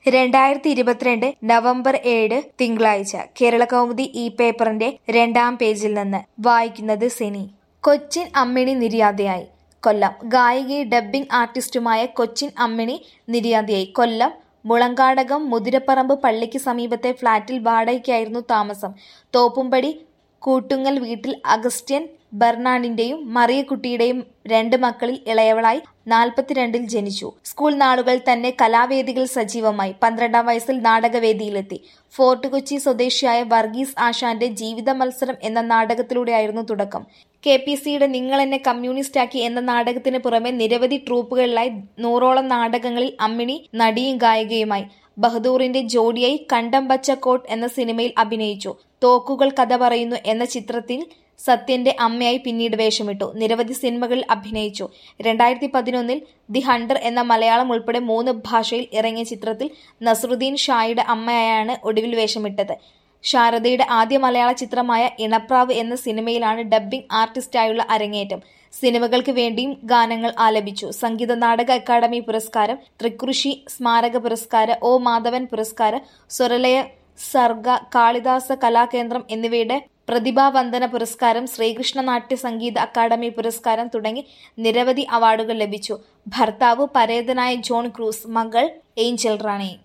രണ്ടായിരത്തി ഇരുപത്തിരണ്ട് നവംബർ ഏഴ് തിങ്കളാഴ്ച കേരളകൗമുദി ഈ പേപ്പറിന്റെ രണ്ടാം പേജിൽ നിന്ന് വായിക്കുന്നത് സിനി കൊച്ചിൻ അമ്മിണി നിര്യാതയായി കൊല്ലം ഗായികയും ഡബ്ബിംഗ് ആർട്ടിസ്റ്റുമായ കൊച്ചിൻ അമ്മിണി നിര്യാതയായി കൊല്ലം മുളങ്കാടകം മുതിരപ്പറമ്പ് പള്ളിക്ക് സമീപത്തെ ഫ്ളാറ്റിൽ വാടകയ്ക്കായിരുന്നു താമസം തോപ്പുംപടി കൂട്ടുങ്ങൽ വീട്ടിൽ അഗസ്റ്റ്യൻ ബെർണാഡിന്റെയും മറിയക്കുട്ടിയുടെയും രണ്ട് മക്കളിൽ ഇളയവളായി നാൽപ്പത്തിരണ്ടിൽ ജനിച്ചു സ്കൂൾ നാളുകൾ തന്നെ കലാവേദികൾ സജീവമായി പന്ത്രണ്ടാം വയസ്സിൽ നാടകവേദിയിലെത്തി ഫോർട്ട് കൊച്ചി സ്വദേശിയായ വർഗീസ് ആശാന്റെ ജീവിത മത്സരം എന്ന നാടകത്തിലൂടെയായിരുന്നു തുടക്കം കെ പി സിയുടെ നിങ്ങളെന്നെ കമ്മ്യൂണിസ്റ്റാക്കി എന്ന നാടകത്തിന് പുറമെ നിരവധി ട്രൂപ്പുകളിലായി നൂറോളം നാടകങ്ങളിൽ അമ്മിണി നടിയും ഗായികയുമായി ബഹദൂറിന്റെ ജോഡിയായി കണ്ടം ബച്ച കോട്ട് എന്ന സിനിമയിൽ അഭിനയിച്ചു തോക്കുകൾ കഥ പറയുന്നു എന്ന ചിത്രത്തിൽ സത്യന്റെ അമ്മയായി പിന്നീട് വേഷമിട്ടു നിരവധി സിനിമകളിൽ അഭിനയിച്ചു രണ്ടായിരത്തി പതിനൊന്നിൽ ദി ഹണ്ടർ എന്ന മലയാളം ഉൾപ്പെടെ മൂന്ന് ഭാഷയിൽ ഇറങ്ങിയ ചിത്രത്തിൽ നസറുദ്ദീൻ ഷായുടെ അമ്മയായാണ് ഒടുവിൽ വേഷമിട്ടത് ശാരദയുടെ ആദ്യ മലയാള ചിത്രമായ ഇണപ്രാവ് എന്ന സിനിമയിലാണ് ഡബ്ബിംഗ് ആർട്ടിസ്റ്റായുള്ള അരങ്ങേറ്റം സിനിമകൾക്ക് വേണ്ടിയും ഗാനങ്ങൾ ആലപിച്ചു സംഗീത നാടക അക്കാദമി പുരസ്കാരം തൃക്കുറിശി സ്മാരക പുരസ്കാരം ഒ മാധവൻ പുരസ്കാരം സ്വരലയ സർഗ കാളിദാസ കലാകേന്ദ്രം എന്നിവയുടെ പ്രതിഭാവന്ദന പുരസ്കാരം ശ്രീകൃഷ്ണ നാട്യ സംഗീത അക്കാദമി പുരസ്കാരം തുടങ്ങി നിരവധി അവാർഡുകൾ ലഭിച്ചു ഭർത്താവ് പരേതനായ ജോൺ ക്രൂസ് മകൾ ഏഞ്ചൽ റാണി